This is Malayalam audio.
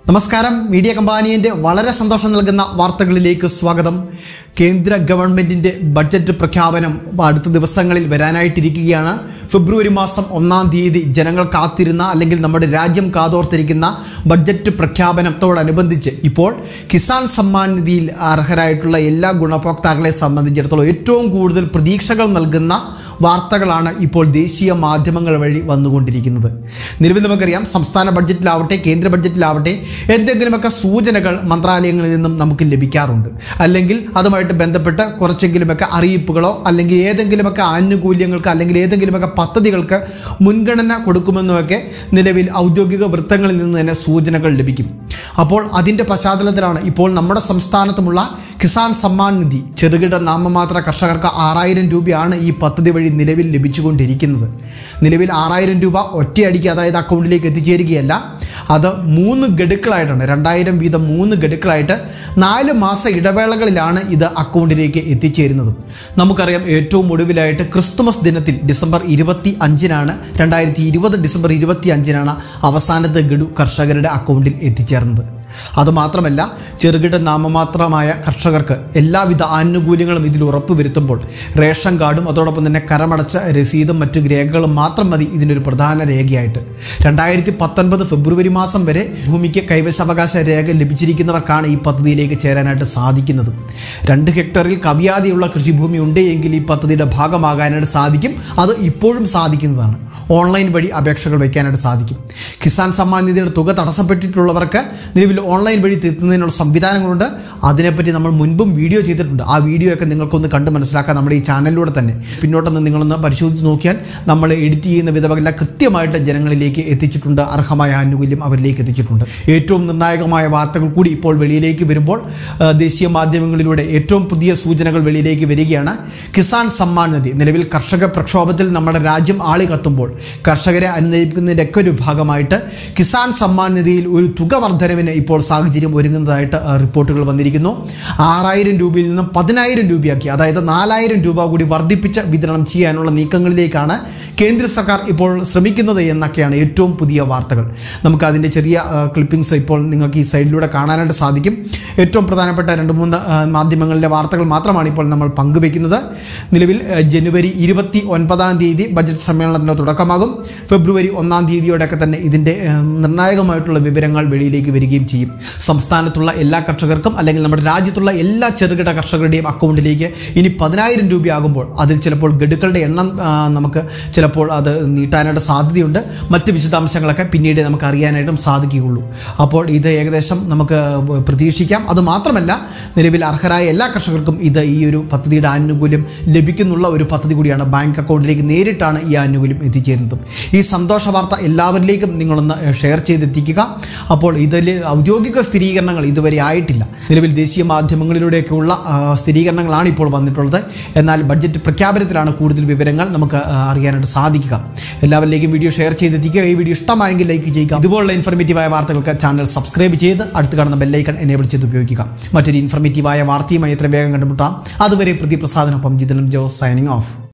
നമസ്കാരം മീഡിയ കമ്പാനിയന്റെ വളരെ സന്തോഷം നൽകുന്ന വാർത്തകളിലേക്ക് സ്വാഗതം കേന്ദ്ര ഗവൺമെന്റിന്റെ ബഡ്ജറ്റ് പ്രഖ്യാപനം അടുത്ത ദിവസങ്ങളിൽ വരാനായിട്ടിരിക്കുകയാണ് ഫെബ്രുവരി മാസം ഒന്നാം തീയതി ജനങ്ങൾ കാത്തിരുന്ന അല്ലെങ്കിൽ നമ്മുടെ രാജ്യം കാതോർത്തിരിക്കുന്ന ബഡ്ജറ്റ് പ്രഖ്യാപനത്തോടനുബന്ധിച്ച് ഇപ്പോൾ കിസാൻ സമ്മാൻ നിധിയിൽ അർഹരായിട്ടുള്ള എല്ലാ ഗുണഭോക്താക്കളെ സംബന്ധിച്ചിടത്തോളം ഏറ്റവും കൂടുതൽ പ്രതീക്ഷകൾ നൽകുന്ന വാർത്തകളാണ് ഇപ്പോൾ ദേശീയ മാധ്യമങ്ങൾ വഴി വന്നുകൊണ്ടിരിക്കുന്നത് നിലവിൽ നമുക്കറിയാം സംസ്ഥാന ബഡ്ജറ്റിലാവട്ടെ കേന്ദ്ര ബഡ്ജറ്റിലാവട്ടെ എന്തെങ്കിലുമൊക്കെ സൂചനകൾ മന്ത്രാലയങ്ങളിൽ നിന്നും നമുക്ക് ലഭിക്കാറുണ്ട് അല്ലെങ്കിൽ അതുമായിട്ട് ബന്ധപ്പെട്ട് കുറച്ചെങ്കിലുമൊക്കെ അറിയിപ്പുകളോ അല്ലെങ്കിൽ ഏതെങ്കിലുമൊക്കെ ആനുകൂല്യങ്ങൾക്ക് അല്ലെങ്കിൽ ഏതെങ്കിലുമൊക്കെ പദ്ധതികൾക്ക് മുൻഗണന കൊടുക്കുമെന്നുമൊക്കെ നിലവിൽ ഔദ്യോഗിക വൃത്തങ്ങളിൽ നിന്ന് തന്നെ സൂചനകൾ ലഭിക്കും അപ്പോൾ അതിൻ്റെ പശ്ചാത്തലത്തിലാണ് ഇപ്പോൾ നമ്മുടെ സംസ്ഥാനത്തുമുള്ള കിസാൻ സമ്മാൻ നിധി ചെറുകിട നാമമാത്ര കർഷകർക്ക് ആറായിരം രൂപയാണ് ഈ പദ്ധതി വഴി നിലവിൽ ലഭിച്ചുകൊണ്ടിരിക്കുന്നത് നിലവിൽ ആറായിരം രൂപ ഒറ്റയടിക്ക് അതായത് അക്കൗണ്ടിലേക്ക് എത്തിച്ചേരുകയല്ല അത് മൂന്ന് ഗഡുക്കളായിട്ടാണ് രണ്ടായിരം വീതം മൂന്ന് ഗഡുക്കളായിട്ട് നാല് മാസ ഇടവേളകളിലാണ് ഇത് അക്കൗണ്ടിലേക്ക് എത്തിച്ചേരുന്നതും നമുക്കറിയാം ഏറ്റവും ഒടുവിലായിട്ട് ക്രിസ്തുമസ് ദിനത്തിൽ ഡിസംബർ ഇരുപത്തി അഞ്ചിനാണ് രണ്ടായിരത്തി ഇരുപത് ഡിസംബർ ഇരുപത്തി അഞ്ചിനാണ് അവസാനത്തെ ഗഡു കർഷകരുടെ അക്കൗണ്ടിൽ എത്തിച്ചേർന്നത് അതുമാത്രമല്ല ചെറുകിട നാമമാത്രമായ കർഷകർക്ക് എല്ലാവിധ ആനുകൂല്യങ്ങളും ഇതിൽ ഉറപ്പുവരുത്തുമ്പോൾ റേഷൻ കാർഡും അതോടൊപ്പം തന്നെ കരമടച്ച രസീതും മറ്റു രേഖകളും മാത്രം മതി ഇതിനൊരു പ്രധാന രേഖയായിട്ട് രണ്ടായിരത്തി പത്തൊൻപത് ഫെബ്രുവരി മാസം വരെ ഭൂമിക്ക് കൈവശാവകാശ രേഖ ലഭിച്ചിരിക്കുന്നവർക്കാണ് ഈ പദ്ധതിയിലേക്ക് ചേരാനായിട്ട് സാധിക്കുന്നത് രണ്ട് ഹെക്ടറിൽ കവിയാതെയുള്ള കൃഷിഭൂമി ഉണ്ട് എങ്കിൽ ഈ പദ്ധതിയുടെ ഭാഗമാകാനായിട്ട് സാധിക്കും അത് ഇപ്പോഴും സാധിക്കുന്നതാണ് ഓൺലൈൻ വഴി അപേക്ഷകൾ വയ്ക്കാനായിട്ട് സാധിക്കും കിസാൻ സമ്മാൻ നിധിയുടെ തുക തടസ്സപ്പെട്ടിട്ടുള്ളവർക്ക് നിലവിൽ ഓൺലൈൻ വഴി തീർക്കുന്നതിനുള്ള സംവിധാനങ്ങളുണ്ട് അതിനെപ്പറ്റി നമ്മൾ മുൻപും വീഡിയോ ചെയ്തിട്ടുണ്ട് ആ വീഡിയോ ഒക്കെ നിങ്ങൾക്കൊന്ന് കണ്ട് മനസ്സിലാക്കാൻ നമ്മുടെ ഈ ചാനലിലൂടെ തന്നെ പിന്നോട്ടൊന്ന് നിങ്ങളൊന്ന് പരിശോധിച്ച് നോക്കിയാൽ നമ്മൾ എഡിറ്റ് ചെയ്യുന്ന വിധമെല്ലാം കൃത്യമായിട്ട് ജനങ്ങളിലേക്ക് എത്തിച്ചിട്ടുണ്ട് അർഹമായ ആനുകൂല്യം അവരിലേക്ക് എത്തിച്ചിട്ടുണ്ട് ഏറ്റവും നിർണായകമായ വാർത്തകൾ കൂടി ഇപ്പോൾ വെളിയിലേക്ക് വരുമ്പോൾ ആ, ദേശീയ മാധ്യമങ്ങളിലൂടെ ഏറ്റവും പുതിയ സൂചനകൾ വെളിയിലേക്ക് വരികയാണ് കിസാൻ സമ്മാൻ നിധി നിലവിൽ കർഷക പ്രക്ഷോഭത്തിൽ നമ്മുടെ രാജ്യം ആളി കത്തുമ്പോൾ കർഷകരെ അനുനയിപ്പിക്കുന്നതിൻ്റെ ഒക്കെ ഒരു ഭാഗമായിട്ട് കിസാൻ സമ്മാൻ നിധിയിൽ ഒരു തുക വർധനവിന് ഇപ്പോൾ സാഹചര്യം ഒരുങ്ങുന്നതായിട്ട് ആ, റിപ്പോർട്ടുകൾ വന്നിരിക്കുന്നു ആറായിരം രൂപയിൽ നിന്നും പതിനായിരം രൂപയാക്കി അതായത് നാലായിരം രൂപ കൂടി വർദ്ധിപ്പിച്ച് വിതരണം ചെയ്യാനുള്ള നീക്കങ്ങളിലേക്കാണ് കേന്ദ്ര സർക്കാർ ഇപ്പോൾ ശ്രമിക്കുന്നത് എന്നൊക്കെയാണ് ഏറ്റവും പുതിയ വാർത്തകൾ നമുക്ക് അതിൻ്റെ ചെറിയ ക്ലിപ്പിംഗ്സ് ഇപ്പോൾ നിങ്ങൾക്ക് ഈ സൈഡിലൂടെ കാണാനായിട്ട് സാധിക്കും ഏറ്റവും പ്രധാനപ്പെട്ട രണ്ട് മൂന്ന് ആ, മാധ്യമങ്ങളിലെ വാർത്തകൾ മാത്രമാണ് ഇപ്പോൾ നമ്മൾ പങ്കുവെക്കുന്നത് നിലവിൽ ആ, ജനുവരി ഇരുപത്തി ഒൻപതാം തീയതി ബജറ്റ് സമ്മേളനത്തിന് തുടക്കമാകും ഫെബ്രുവരി ഒന്നാം തീയതിയോടെയൊക്കെ തന്നെ ഇതിൻ്റെ ആ, നിർണായകമായിട്ടുള്ള വിവരങ്ങൾ വെളിയിലേക്ക് വരികയും ചെയ്യും സംസ്ഥാനത്തുള്ള എല്ലാ കർഷകർക്കും അല്ലെങ്കിൽ നമ്മുടെ രാജ്യത്തുള്ള എല്ലാ ചെറുകിട കർഷകരുടെയും അക്കൗണ്ടിലേക്ക് ഇനി പതിനായിരം രൂപയാകുമ്പോൾ അതിൽ ചിലപ്പോൾ ഗഡുക്കളുടെ എണ്ണം ആ, നമുക്ക് ചിലപ്പോൾ അത് നീട്ടാനായിട്ട് സാധ്യതയുണ്ട് മറ്റ് വിശദാംശങ്ങളൊക്കെ പിന്നീട് നമുക്ക് അറിയാനായിട്ടും സാധിക്കുകയുള്ളൂ അപ്പോൾ ഇത് ഏകദേശം നമുക്ക് പ്രതീക്ഷിക്കാം അതുമാത്രമല്ല നിലവിൽ അർഹരായ എല്ലാ കർഷകർക്കും ഇത് ഈ ഒരു പദ്ധതിയുടെ ആനുകൂല്യം ലഭിക്കുന്നുള്ള ഒരു പദ്ധതി കൂടിയാണ് ബാങ്ക് അക്കൗണ്ടിലേക്ക് നേരിട്ടാണ് ഈ ആനുകൂല്യം എത്തിച്ചേരുന്നതും ഈ സന്തോഷ വാർത്ത എല്ലാവരിലേക്കും നിങ്ങളൊന്ന് ഷെയർ ചെയ്തെത്തിക്കുക അപ്പോൾ ഇതിൽ ഔദ്യോഗിക സ്ഥിരീകരണങ്ങൾ ഇതുവരെ ആയിട്ടില്ല നിലവിൽ ദേശീയ മാധ്യമങ്ങളിലൂടെയൊക്കെയുള്ള ആ, സ്ഥിരീകരണങ്ങളാണ് ഇപ്പോൾ വന്നിട്ടുള്ളത് എന്നാൽ ബഡ്ജറ്റ് പ്രഖ്യാപനത്തിലാണ് കൂടുതൽ വിവരങ്ങൾ നമുക്ക് ആ, അറിയാനായിട്ട് സാധിക്കുക എല്ലാവരിലേക്കും വീഡിയോ ഷെയർ ചെയ്തെത്തിക്കുക ഈ വീഡിയോ ഇഷ്ടമായെങ്കിൽ ലൈക്ക് ചെയ്യുക ഇതുപോലുള്ള ഇൻഫർമേറ്റീവായ വാർത്തകൾക്ക് ചാനൽ സബ്സ്ക്രൈബ് ചെയ്ത് അടുത്ത് കാണുന്ന ബെല്ലൈക്കൺ എനേബിൾ ചെയ്ത് ഉപയോഗിക്കുക മറ്റൊരു ഇൻഫർമേറ്റീവായ വാർത്തയുമായി എത്ര വേഗം കണ്ടുമുട്ടാം അതുവരെ പ്രതിപ്രസാദിനൊപ്പം ജിതനം ജോസ് സൈനിങ് ഓഫ്